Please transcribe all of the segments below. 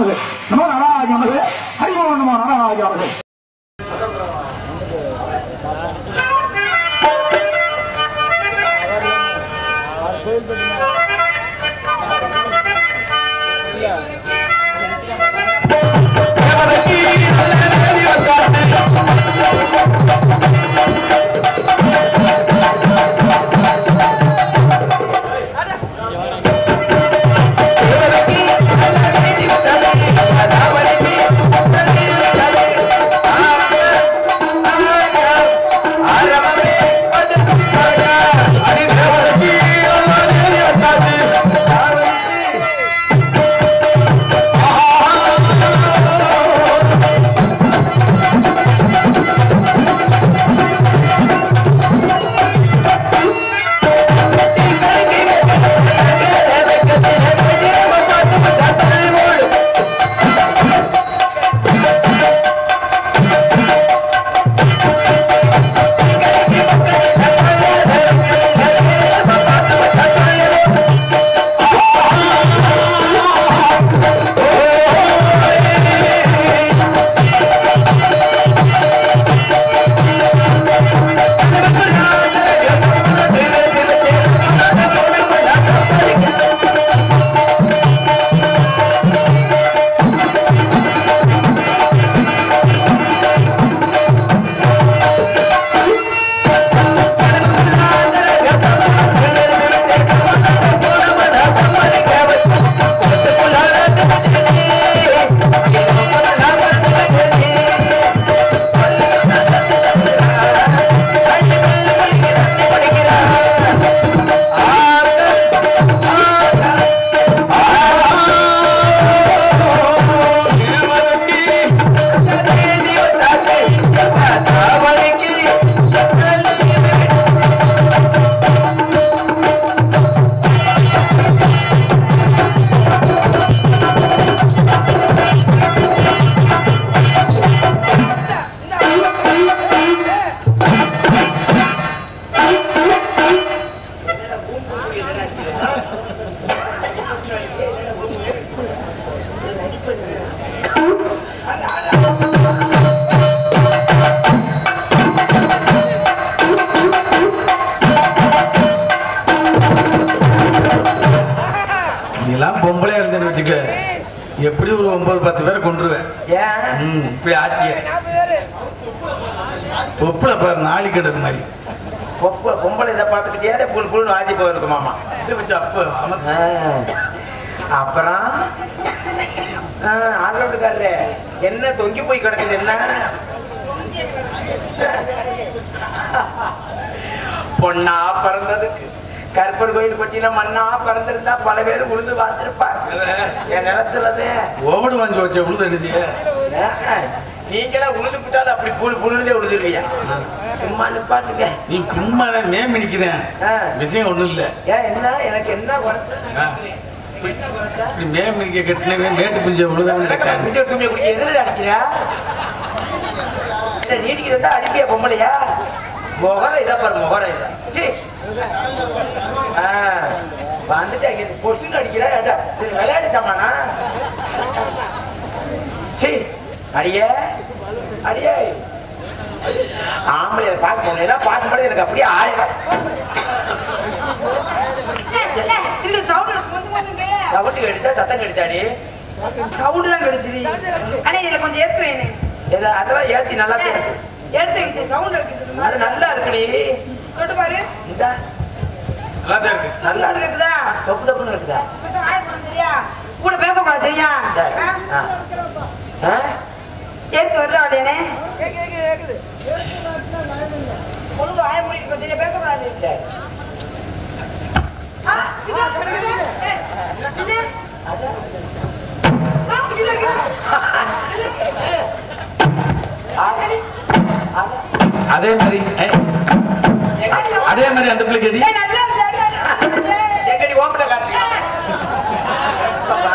நமது நம நாராஜ நமது ஹரிமோ நம நாராஜ நமது நீலாம் பொம்பளை இருந்தேன்னு வச்சுக்க எப்படி ஒரு ஒன்பது பத்து பேரை கொண்டுருவேன் ஏன் ம் இப்படி ஆட்டிய ஒப்புல பாரு நாளி கிடக்கு மாதிரி பொப்ப- பொம்பளை இதை பார்த்துக்கிட்டே புல் புல்னு ஆதி போயிருக்கு மாமா இது வச்சு அப்ப அவன் ஆ. அப்புறம் ஆதரவுக்காரரு என்ன தொங்கி போய் கிடக்குது என்ன பொண்ணா பிறந்ததுக்கு கருப்பர் கோயில் கொட்டியில மண்ணா பிறந்திருந்தா பல பேர் உழுது பார்த்திருப்பாங்க என் நிலத்துலதே ஓவடு வாங்கி வச்ச உழுது அடிச்சு நீங்களாம் உழுது விட்டாலும் அப்படி புல் புல்லுதே உழுதுருவியா சும்மா நிப்பாட்டுங்க நீ சும்மா நேம் நிக்கிறேன் ஆ. விஷயம் ஒண்ணும் இல்ல ஏன் என்ன எனக்கு என்ன குறைச்சல்? ஆ. இப்படி மேம் நிக்க கட்டினவே மேட்டு புஞ்ச உழுதான் கேட்டாங்க விஜய் துணியை குடிக்க எதிரில் அடிக்கிறியா இல்ல நீடிக்கு இருந்தா அடிப்பியா பொம்பளையா முகர இதா பாரு முகர இதா சீ ஆ, வந்துட்டு அங்க பொசுன்னு அடிக்கிறா ஏண்டா, இது விளையாட்டு சாமானா சீ அடியே அடியே ஆம்பளை பார்க்க போனேன்னா பார்க்கும்போது எனக்கு அப்படியே ஆயிரம் சவட்டு கடித்தா சத்தம் கடித்தாடி சவுண்டு தான் கிடைச்சிரு அண்ணே இதுல கொஞ்சம் ஏத்து வேணே ஏதோ அதெல்லாம் ஏத்தி நல்லா செய்யுது. எடுத்து வைச்சு சவுண்ட் அது நல்லா இருக்குடி தொட்டு பாரு இந்த நல்லா தான் இருக்கு நல்லா நல்லா இருக்கு இருக்குதா தொப்பு தொப்புன்னு இருக்குதா பேசாம ஆய போறோம் சரியா கூட பேசக்கூடாது சரியா சரி ஆ? ஆ? ஆ? ஏத்து வருதா இல்லையானே ஒழுங்கு ஆய முடிட்டு சரியா பேசக்கூடாது சரி ஆ, இது, இது, ஏய், இது. ஆ, இது, இது. அதே மாதிரி ஏ, அதே மாதிரி அந்த பிள்ளைக்கு எதி ஏய், நல்லா இருக்கு, நல்லா இருக்கு. ஏய். எங்கடி ஓப்பட காட்டுறீங்க பாப்பா.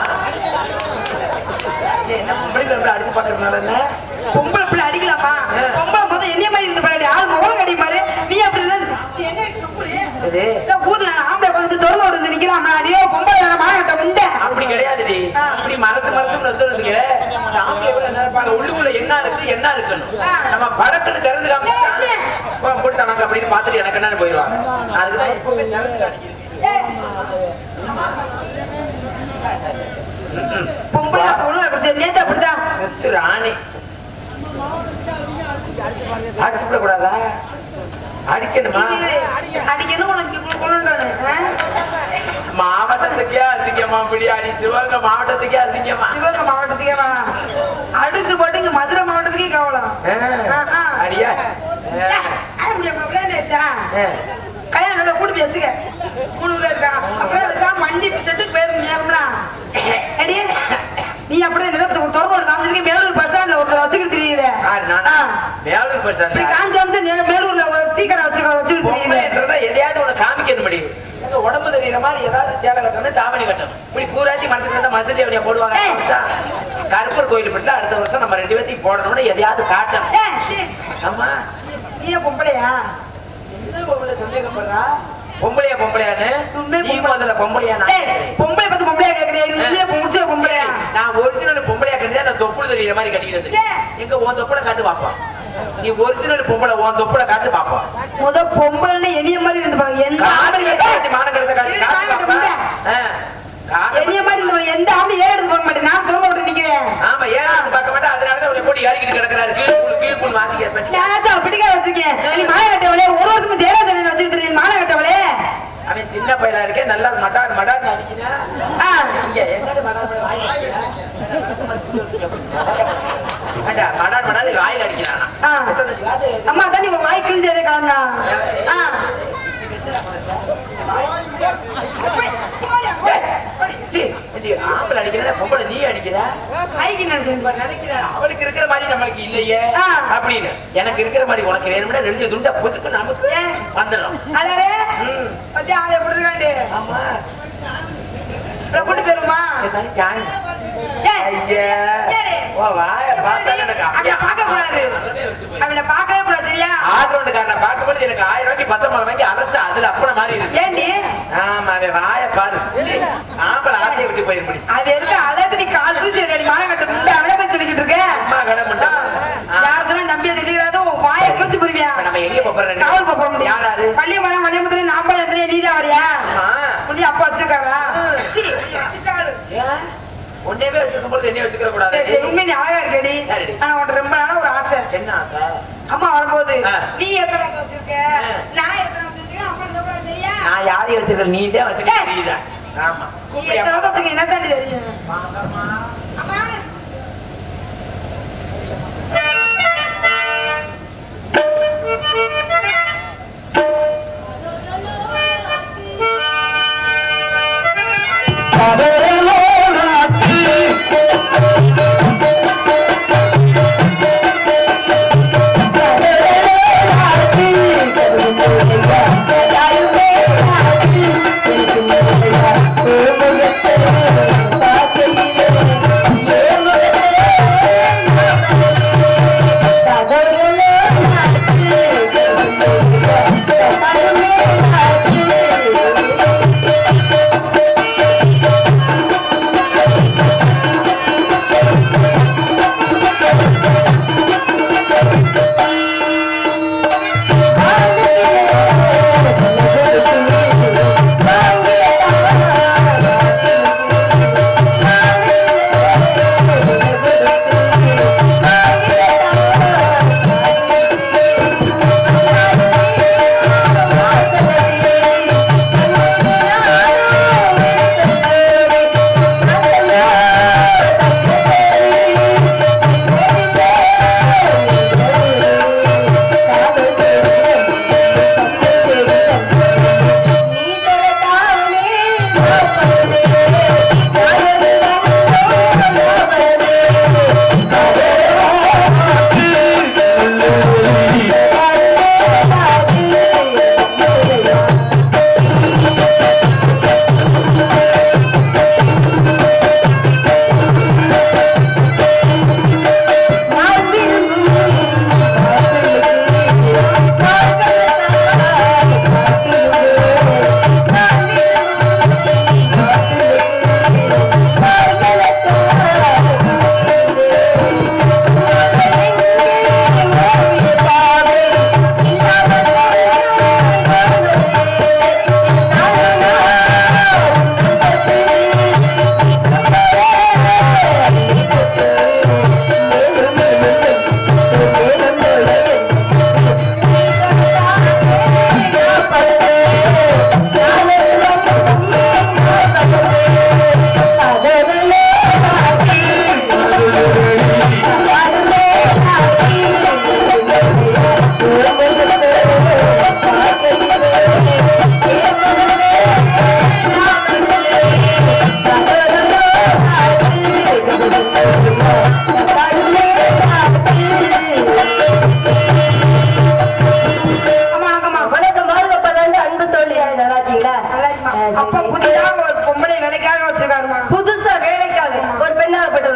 ஏய், என்ன பொம்பளை குழம்புல அடிச்சு பார்க்கறதுனால என்ன பொம்பளை பிள்ளை அடிக்கலாமா பொம்பளை மொத்தம் என்னைய மாதிரி இருந்து பாரு ஆள் முகம் கடி பாரு நீ அப்படி இருந்தா என்ன இப்படி? இது இந்த ஊர்ல நான் ஆம்பளை கொஞ்சம் திறந்து விட்டு நிக்கிறான் அடியோ பொம்பளை தானே மானகட்ட உண்டை அப்படி கிடையாதுடி ஆ. இப்படி இப்படி மரத்து மரத்து நசுறதுக்கு இந்த ஆம்பளை எவ்வளவு நினைப்பாங்க உள்ளுக்குள்ள என்ன இருக்கு என்ன இருக்குன்னு நம்ம படக்குன்னு திறந்து காமிச்சா போட்டு தனக்கு அப்படின்னு பார்த்துட்டு எனக்கு என்னன்னு போயிடுவாங்க அதுக்குதான் எப்பவுமே திறந்து காமிக்கிறது. பொம்பளை பொண்ணு அப்படி நேத்து அப்படிதான் முத்து ராணி அடிச்சுட கூடாதா அடிக்கணுமா அடிக்கணும் உனக்கு கொள்ளுன்றானு மாவட்டத்துக்கே அசிங்கமா இப்படி அடி சிவகங்கை மாவட்டத்துக்கே அசிங்கமா சிவகங்கை மாவட்டத்துக்கே வா அடிச்சுட்டு போட்டு இங்க மதுரை மாவட்டத்துக்கே கவலம் ஆ, ஆ. அடியா ஏய், ஆய முடியாம விளையாண்டாச்சா? கல்யாணம் நல்லா கூட்டி போய் வச்சுக்க மூணு உள்ள இருக்கா அப்புறம் பேசாம வண்டி செட்டுக்கு போயிரும் முடியாமல அடி நீ அப்படியே ஏதோ திறந்து ஒரு காமிச்சதுக்கு மேலூர் பஸ் ஸ்டாண்ட்ல ஒருத்தர் வச்சுக்கிட்டு தெரியுது வேலூர் இப்படி பஸ் காஞ்சி காமிச்சு நீ மேலூர்ல ஒரு டீ கடை வச்சுக்க வச்சுக்கிட்டு தெரியுது பொம்மைன்றத எதையாவது உனக்கு காமிக்க முடியும் எங்க உடம்பு தெரியுற மாதிரி ஏதாவது சேலை கட்டணும் தாவணி கட்டணும் இப்படி பூராட்டி மனசுக்கு இருந்தா மசதி அவனியா போடுவாங்க ஏய். கருப்பூர் கோயில் பட்டில அடுத்த வருஷம் நம்ம ரெண்டு பேர்த்தையும் போடணும்னு எதையாவது காட்டணும் ஏய், சீ, ஆமா நீ ஏன் பொம்பளையா என்ன பொம்பளை சந்தேகப்படுறா பொம்பளையா பொம்பளையான்னு உண்மை நீ பொம்பளை. முதல்ல பொம்பளையா நான் ஏய், பொம்பளை பார்த்து பொம்பளையா கேக்குறியா நீ உண்மையா முடிச்ச பொம்பளையா நான் ஒரிஜினல் பொம்பளையா கட்டியா நான் தொப்புள் தெரியுற மாதிரி கட்டிக்கிறது சே. எங்க உன் தொப்புளை காட்டு பாப்போம் நீ ஒரிஜினல் பொம்பளை உன் தொப்புளை காட்டு பாப்போம் முத பொம்பளைன்னு எனிய மாதிரி இருந்து பாருங்க எந்த காட்டு ஆம்பளை காட்டி மானக்கடத்தை காட்டி இரு, காட்டு காமிக்க பாப்பா. முடியல. ஆ, காட்டு என்னைய மாதிரி இருந்தவன் எந்த ஆம்பளை ஏற எடுத்து போக மாட்டேன் நான் தூங்க விட்டு நிக்கிறேன் ஆமா ஏன் அது பார்க்க மாட்டேன் அதனாலதான் உங்களை போட்டு இறக்கிட்டு கிடக்குறாரு கீழ் புல் கீழ் புல் வாசிக்க இருப்பேன் நானாச்சும் அப்படிக்கா வச்சிருக்கேன் நீ மாலை கட்டவளே ஒரு வருஷம் ஜெயராஜன் வச்சிருக்க நீ மாலை கட்டவளே அவன் சின்ன பையலா இருக்கேன் நல்லா மடார் மடார் அடிக்கிறேன் ஆ, இங்க என்னடி மடார் மடார் வாயில் அடிக்கிறேன் ஏண்டா, மடார் மடார் வாயில் அடிக்கிறானா ஆ. அம்மா தான் நீ உன் வாய் கிழிஞ்சதே காரணம் ஆ. சீ, இது ஆம்பளை அடிக்கிறா பொம்பளை நீ அடிக்கிற ஐக்கு நினைச்சேன் இப்ப நினைக்கிறேன் அவளுக்கு இருக்கிற மாதிரி நம்மளுக்கு இல்லையே ஆ. அப்படின்னு எனக்கு இருக்கிற மாதிரி உனக்கு வேணும்னா ரெண்டு துண்டா போச்சுக்கு நமக்கு ஏன்? வந்துடும் அதாரே ம். பத்தி ஆளை எப்படி இருக்காண்டு ஆமா கூட்டு போயிருமா ஏதாவது ஜாயின் ஏய், ஐயா ஏறு. ஓ வாய பார்த்தா எனக்கு அவனை பார்க்க கூடாது அவனை பார்க்கவே கூடாது சரியா ஆட்டோண்டுக்காரனை பார்க்கும்போது எனக்கு ஆயிரம் ரூபாய்க்கு பத்தொன்பது வாங்கி அரைச்சா அதுல அப்பன மாதிரி இருக்கு ஏண்டி ஆமா அவன் வாய பாரு சீ, ஆம்பளை ஆசையை விட்டு போயிருப்படி அவன் இருக்க அழகு நீ கால் தூசி அடி மாலை கட்ட முண்டை அவனை போய் சொல்லிக்கிட்டு இருக்க அம்மா கடை முண்டை. ஆ. யார் சொன்னா தம்பியை சொல்லிக்கிறாதோ வாயை குளிச்சு போயிருவியா இப்ப நம்ம எங்க போறோம் காவல் போக முடியும் யாராரு பள்ளியமரம் பள்ளியமுத்திரி நாம்பளம் எத்தனை நீதான் வரியா ஆமா புள்ளி அப்பா வச்சிருக்காரா சரி வச்சிருக்காரு ஏன்? உன்னையவே வச்சிருக்கும் போது என்னைய வச்சுக்கிற கூடாது சரி சரி உண்மை நீ அழகா இருக்கடி சரிடி. ஆனா உன்கிட்ட ரொம்ப நாளா ஒரு ஆசை என்ன ஆசை அம்மா வரும்போது ஆ. நீ எத்தனை வந்து வச்சிருக்க ஆ. நான் எத்தனை வந்து வச்சிருக்கேன் அப்புறம் சொல்றேன் சரியா நான் யாரையும் வச்சிருக்கேன் நீ தான் வச்சுக்க தெரியுதா ஆமா நீ கூப்பிடு எத்தனை அம்மா. வந்து வச்சிருக்க என்ன தாண்டி தெரியும் வாங்கம்மா. அம்மா பார்க்கையிலே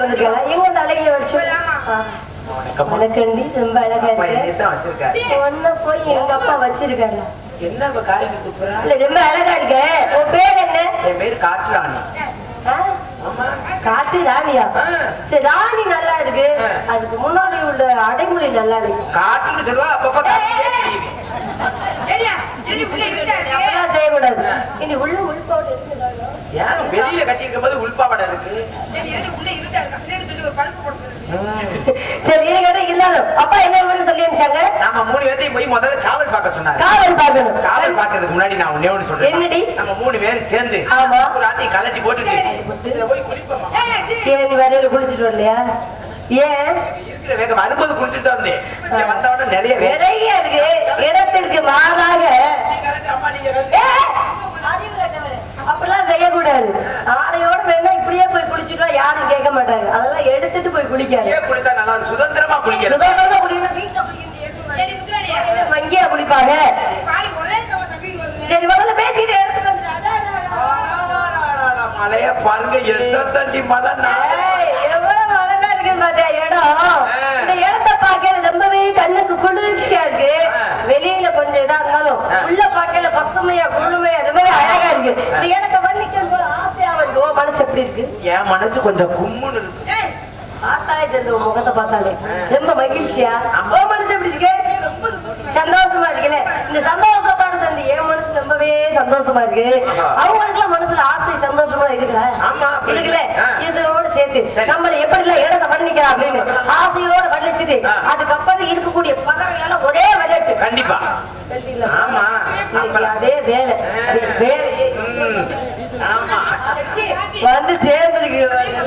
வந்திருக்காங்க எங்க இந்த அழகிய வச்சு ஆ. வணக்கண்டி ரொம்ப அழகா அப்பா இருக்கு என்னைய தான் வச்சிருக்காரு ஒன்ன போய் எங்க அப்பா வச்சிருக்காங்க என்ன இப்ப காரியம் துப்புறா இல்ல ரொம்ப அழகா இருக்கு உன் பேர் என்ன என் பேரு காற்றுராணி ஆ? ஆமா காட்டு ராணியா ஆ. சரி ராணி நல்லா இருக்கு ஆ. அதுக்கு முன்னாடி உள்ள அடைமொழி நல்லா இருக்கு காட்டுன்னு சொல்லுவா அப்பப்ப காட்டிட்டே தெரியுது ஏடியா, ஏடி புள்ள இருட்டா இருக்கு. அப்படிலாம் செய்யக்கூடாது இனி உள்ள உள்பாடு இருக்குதாங்க ஏன் வெளியில கட்டியிருக்கும் போது உள்பாவடை இருக்கு ஏடி, ஏடி புள்ள இருட்டா இருக்கா. பின்னாடி சொல்லி ஒரு பழுப்பு போட சொல்லு. சரி இருக்கட்டும் இருந்தாலும் அப்பா என்ன ஊருக்கு சொல்லி அனுப்பிச்சாங்க நாம மூணு பேர்த்தையும் போய் முதல்ல காவல் பார்க்க சொன்னாரு காவல் பார்க்கணும் காவல் பார்க்கறதுக்கு முன்னாடி நான் ஒண்ணே ஒண்ணு சொல்றேன் என்னடி? நம்ம மூணு பேரும் சேர்ந்து ஆமா. ஒரு ஆட்டையும் கலட்டி போட்டுட்டு இதுல போய் குளிப்போமா ஏய், சீ. ஏன் நீ வரையில குளிச்சுட்டு வரலையா ஏன் இருக்கிற வேகம் வரும்போது குளிச்சுட்டு தான் வந்தேன் இங்க வந்தவொடனே நிறைய வேலை நிறைய இருக்கு இடத்திற்கு மாறாக அம்மா நீங்க ஏய், அறிவு கெட்டவளே. அப்படிலாம் செய்யக்கூடாது ஆடையோட வேணா இப்படியே போய் குளிச்சுட்டா யாரும் கேட்க மாட்டாங்க அதெல்லாம் எடுத்துட்டு போய் குளிக்காது ஏன் குளிச்சா நல்லா இருக்கும். சுதந்திரமா குளிக்கிறது சுதந்திரமா குளிக்கணும் வீட்டுல குளிக்கணும் ஏடி, முத்துராணி, வங்கியா குளிப்பாங்க பாடி ஒரே கவ தம்பி வருது. சரி முதல்ல பேசிட்டு எடுத்துட்டு வந்து அடா, அடா, அடா. மலைய பாருங்க எந்த தண்டி மலை நான் ஏய், எவ்வளவு அழகா இருக்குன்னு பாத்தியா இடம் இந்த இடத்தை பார்க்க ரொம்பவே கண்ணுக்கு குளிர்ச்சியா இருக்கு ஆ. வெளியில கொஞ்சம் இதா இருந்தாலும் ஆ. உள்ள பார்க்கல பசுமையா குளுமையா ரொம்பவே அழகா இருக்கு இந்த இடத்தை வர்ணிக்கும் போல ஆசையா இருக்கு உன் மனசு எப்படி இருக்கு என் மனசு கொஞ்சம் கும்முன்னு இருக்கு ஏய், பார்த்தாலே தெரிஞ்ச உன் முகத்தை பார்த்தாலே ரொம்ப மகிழ்ச்சியா ஆமா. உன் மனசு எப்படி இருக்கு ரொம்ப சந்தோஷமா சந்தோஷமா இருக்குல்ல இந்த சந்தோஷத்தோட சேர்ந்து என் மனசு ரொம்பவே சந்தோஷமா இருக்கு ஆஹா. அவங்களுக்குலாம் மனசுல ஆசை சந்தோஷமா இருக்குல்ல ஆமா, அப்படி இருக்குல்ல ஆ. இதோட சேர்த்து சரி. நம்மள எப்படி எல்லாம் இடத்தை வர்ணிக்கலாம் அப்படின்னு ஆசையோட வர்ணிச்சுட்டு ஆ. அதுக்கப்புறம் இருக்கக்கூடிய பறவைகள ஒரே விளையாட்டு கண்டிப்பா ஆமா. இன்னைக்கு அதே வேலை வே- வேலையே ம். ஆமா வந்து சேர்ந்துருக்கு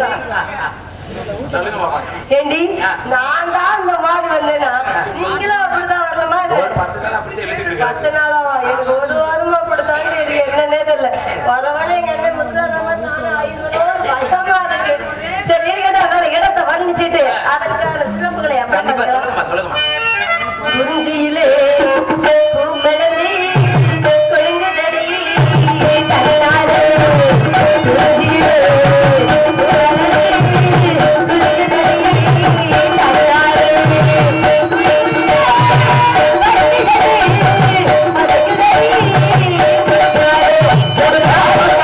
சொல்லுங்க மாமா ஏண்டி நான் தான் இந்த மாதிரி வந்தேனா நீங்களும் அப்படிதான் வரணுமா என்ன? ஒரு பத்து நாள் அப்படியே எழுதிட்டு இருக்காரு. பத்து நாளா எனக்கு ஒரு வாரமா அப்படித்தான் இருக்கு என்னன்னே தெரியல வர வர எங்க அண்ணன் முத்துராம நானும் ஐநூறு கஷ்டமா இருக்கு சரி இருக்கட்டும் அதனால இடத்தை வர்ணிச்சுட்டு அதற்கான சிறப்புகளை கண்டிப்பா எப்படி சொல்லுங்கம்மா சொல்லுங்கம்மா குறிஞ்சியிலே பூம்பழந்தி கொழுங்குதடி தன்னாலே குறிஞ்சியிலே பூம்பழந்தி கொழுங்குதடி தன்னாலே வண்டிதடி, பறக்குதடி, ஒரு நாள்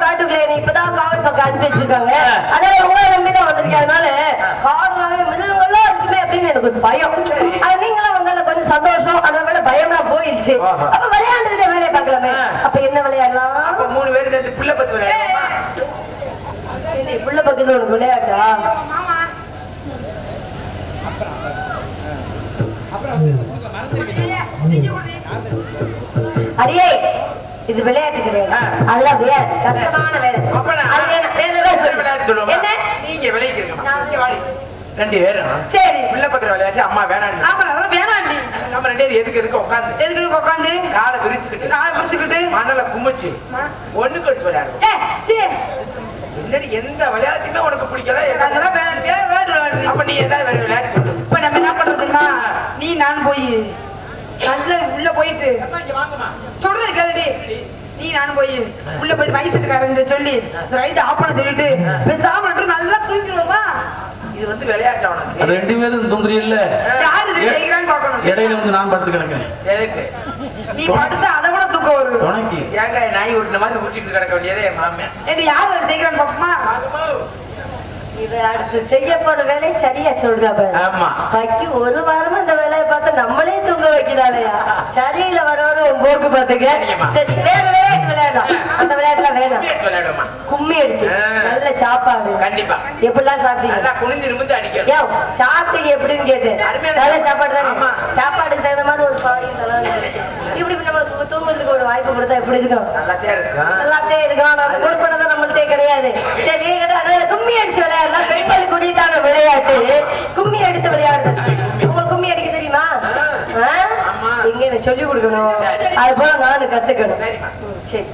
காட்டுக்குள்ள என்னை இப்பதான் காவல் பக்கம் அனுப்பி வச்சிருக்காங்க அதனால உங்களை நம்பி தான் வந்திருக்கேன் அதனால காடுனாவே மிருகங்கள்லாம் இருக்குமே அப்படின்னு எனக்கு ஒரு பயம் அது நீங்களும் வந்தால கொஞ்சம் சந்தோஷம் அதை விட பயம்லாம் போயிடுச்சு ஆஹா. அப்ப விளையாண்டுட்டு வேலையை பார்க்கலாமே ஆ. அப்ப என்ன விளையாடலாம் அப்ப மூணு பேர் சேர்ந்து பிள்ளை பத்து விளையாடுவோமா சரி, புள்ள பக்கத்துல உனக்கு விளையாட்டா மாமா நீங்க குடி. அடியே இது விளையாட்டு கிடையாது ஆ. அதெல்லாம் வேலை கஷ்டமான வேலை அப்ப நான் அது வேணும். வேற ஏதாவது சொல்லு. விளையாட்டு சொல்லுவோமா என்ன நீங்க விளையாடுறீங்கம்மா நீங்க வாடி ரெண்டு பேரும் சரி பிள்ளை பத்திர விளையாச்சு அம்மா வேணாம் ஆமா அதெல்லாம் வேணாண்டி நம்ம ரெண்டு பேரும் எதுக்கு எதுக்கு உட்காந்து எதுக்கு இதுக்கு உட்காந்து காலை விரிச்சுக்கிட்டு காலை பிடிச்சுக்கிட்டு மணல குமிச்சு ஒண்ணு கழிச்சு விளையாடுவோம் ஏ சரி என்னடி எந்த விளையாட்டுமே உனக்கு பிடிக்கல எந்த- அதெல்லாம் வேணாம் வேற விளையாட்டு விளையாடு அப்ப நீ ஏதாவது வேற விளையாட்டு சொல்லு இப்ப நம்ம என்ன பண்றதுன்னா நீ நான் போய் நல்ல உள்ள போயிட்டு அம்மா, இங்க வாங்கம்மா சொல்றது கேளுடி நீ நான் போய் உள்ள போய் மைசெட்டுக்காரன் சொல்லி ரைட் ஆஃப் பண்ண சொல்லிட்டு பேசாம இருந்து நல்லா தூங்கிடுவோமா இது வந்து விளையாட்டு உனக்கு அது ரெண்டு பேரும் தூங்குறீல்ல யாரு இது ஜெயிக்கிறான்னு பார்க்கணும் இடையில வந்து நான் படுத்து கிடக்கிறேன் எதுக்கு நீ படுத்து அதை விட தூக்கம் வரும் துணைக்கு தேங்காய் நாய் உருட்டின மாதிரி உருட்டிட்டு கிடக்க வேண்டியதே என் மாமன் ஏடி யாரு அதை ஜெயிக்கிறான்னு பார்ப்போமா இது அடுத்து செய்ய போற வேலையை சரியா சொல்றா பாரு ஆமா பாக்கி ஒரு வாரமா இந்த வேலையை பார்த்து நம்மளே தூங்க வைக்கிறாளையா சரியில்ல வர வர உன் போக்கு பாத்துக்க சரிம்மா. சரி வேற விளையாட்டு விளையாடலாம் அந்த விளையாட்டுல வேணாம் விளையாட்டு விளையாடுவோமா கும்மி அடிச்சு ஆ. நல்ல சாப்பாடு கண்டிப்பா எப்படிலாம் சாப்பிட்டீங்க நல்லா குனிஞ்சு நிமிந்து அடிக்கணும் யோ சாப்பிட்டீங்க எப்படின்னு கேட்டேன் அருமையான நல்ல சாப்பாடு தானே ஆமா. சாப்பாடுக்கு தகுந்த மாதிரி ஒரு பாடி தலாம் இப்படி நம்மளுக்கு தூங்குறதுக்கு ஒரு வாய்ப்பு கொடுத்தா எப்படி இருக்கும் நல்லாத்தே இருக்கும் எல்லாத்தையும் இருக்கும் ஆனா அந்த கொடுப்பனதான் நம்மள்ட்டே கிடையாது சரி கேட்டா அதாவது கும்மி அடிச்சு விளையாடலாம் பெண்களுக்கு உரியதான விளையாட்டு கும்மி அடித்து விளையாடுறது உங்களுக்கு கும்மி அடிக்க தெரியுமா ஆ? ஆமா. இங்க எனக்கு சொல்லி கொடுக்கணும் சரி. அது போல நானும் கத்துக்கணும் சரிம்மா. ம், சரி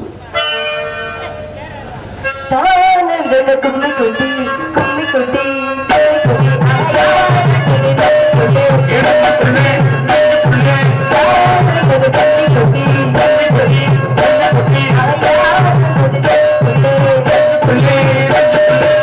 தானந்தன கும்மி கொட்டி கும்மி கொட்டி கும்மி கொட்டி ஆயா, கும்மி கொட்டி. தானந்தன கும்மி கொட்டி கும்மி கொட்டி ஆயா, கும்மி கொட்டி.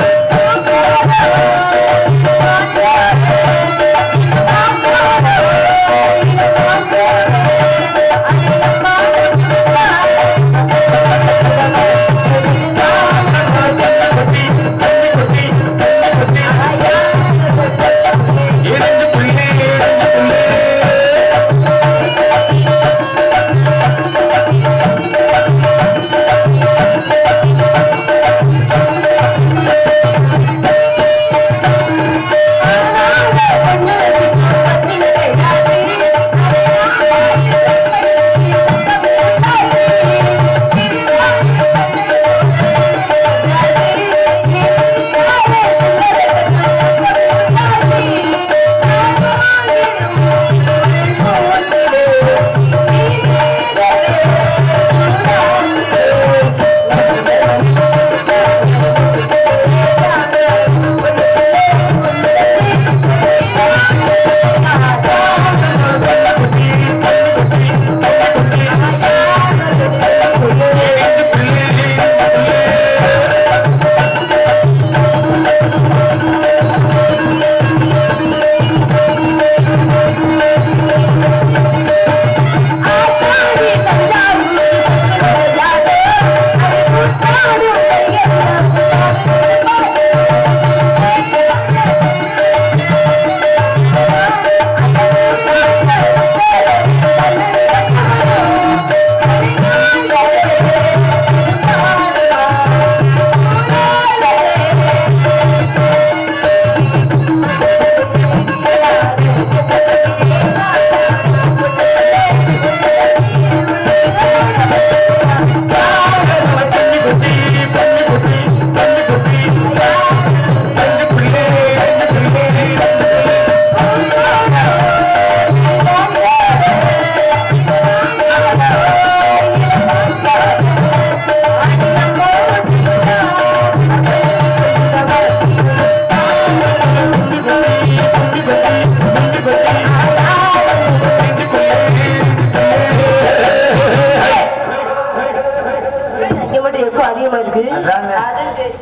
இங்க மட்டும் எக்கோ அதிகமா இருக்கு அதாங்க. அது சரி.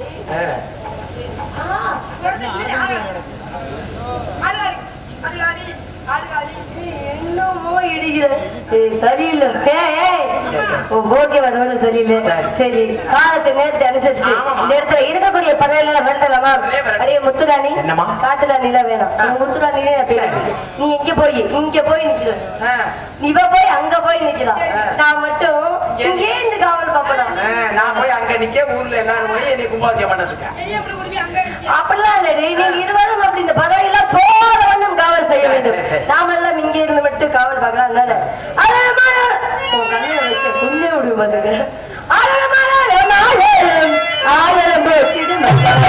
ஆடுகாலி ஆடுகாலி ஆடுகாலி இன்னமும் போய் இடிக்கிற ஏய், சரியில்லை ஏய், ஏய். உன் போக்கே வரவரை சரியில்லை சரி. சரி காலத்தை நேரத்தை அனுசரிச்சு ஆமாம்மா. நேரத்துல இருக்கக்கூடிய பறவைகளை விரட்டலாமா அப்படியே விரட்டு. அடியே முத்துராணி என்னம்மா? காட்டுராணிலாம் வேணும் ஆ. எனக்கு முத்துராணிலே நான் பேர் சரி. நீ இங்க போய் இங்க போய் நிக்கிற ஆ, இவ போய் அங்க போய் நிக்கலாம் ஆ. நான் மட்டும் இங்கே இருந்து காவல் பார்க்கணும் ஆ, நான் போய் அங்க நிக்க ஊர்ல எல்லாரும் போய் என்னை கும்பாசியம் பண்ண இருக்கேன் வெளியே அப்படி குடிப்பி அங்க வச்சு. அப்படிலாம் இல்லடி நீங்க இருவரும் அப்படி இந்த பறவை எல்லாம் போற வண்ணம் காவல் செய்ய வேண்டும் சரி, சரி. நாம எல்லாம் இங்க இருந்து மட்டும் காவல் பார்க்கலாம் அதனால அழகமான உன் கண்ணில வைக்க புண்ணே விடுங்க பாத்துக்க அழகமான ரமாலம், ஆயிரம் போற்றிடும்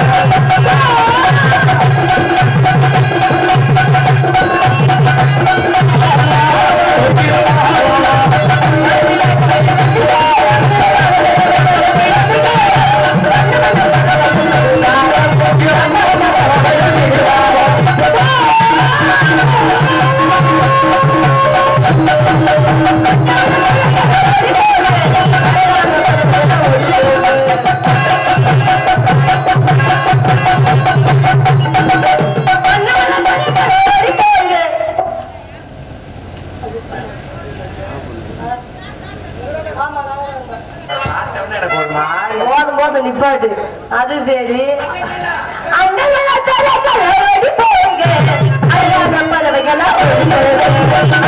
பார்த்தோன்னே எனக்கு ஒரு மாதிரி போதும் போதும் நிப்பாட்டு அது சரி அண்ணன் தலைகளை ஓடி போங்க அழகான பறவைகளா ஓடி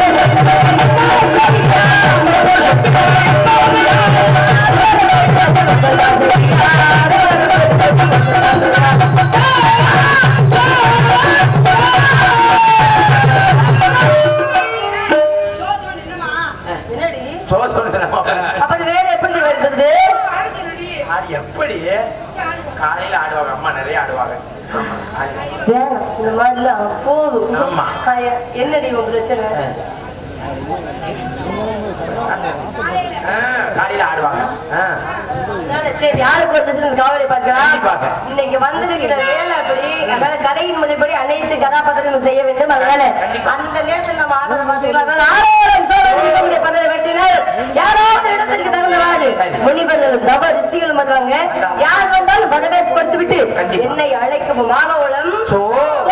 சோதனை என்னம்மா? என்னடி சோ சொல்லுறேன் அப்ப அது வேற எப்படி வருது ஆட சொல்லுடி. அது எப்படி காலையில ஆடுவாங்க அம்மா நிறைய ஆடுவாங்க அது- வேணாம் இந்த மாதிரிலாம் போதும் ஆமா. ஆ, என்னடி உன் பிரச்சனை ஆ, காலையில ஆடுவாங்க ஆ. அதனால சரி யாருக்கு ஒரு திசை காவலை பார்க்கலாம் கண்டிப்பாக. இன்னைக்கு வந்திருக்கிற வேலை அப்படி அதனால கதையின் முறைப்படி அனைத்து கதாபாத்திரங்களும் செய்ய வேண்டும் அதனால கண்டிப்பா. அந்த நேரத்தில் நம்ம ஆடுறத பார்த்துக்கலாம் அதனால ஆரோரம் சோழர்களுடைய பதவி வெட்டினால் யாராவது இடத்திற்கு தகுந்தவாறு சரி. முனிவர்களும் தவ ரிச்சிகளும் வருவாங்க யார் வந்தாலும் வரவேற்படுத்தி விட்டு கண்டிப்பா. என்னை அழைக்கும் மாணவளம் சோ